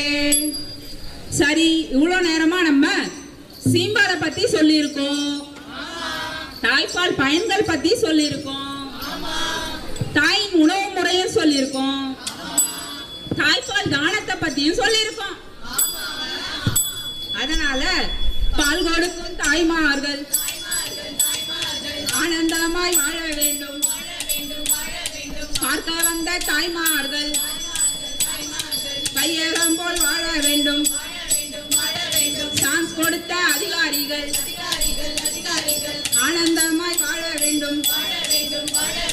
சரி இவ்வளோ நேரமா நம்ம சீம்பாலை பத்தி சொல்லியிருக்கோம் தாய்ப்பால் பயன்கள் பத்தி சொல்லியிருக்கோம் தாயின் உணவு முறையும் சொல்லியிருக்கோம் தாய்ப்பால் தானத்தை பத்தியும் சொல்லியிருக்கோம் அதனால பால் கொடுக்கும் தாய்மார்கள் ஆனந்தமாய் வாழ வேண்டும் பார்க்க வந்த தாய்மார்கள் கையகம் போல் வாழ வேண்டும் சான்ஸ் கொடுத்த அதிகாரிகள் ஆனந்தமாய் வாழ வேண்டும்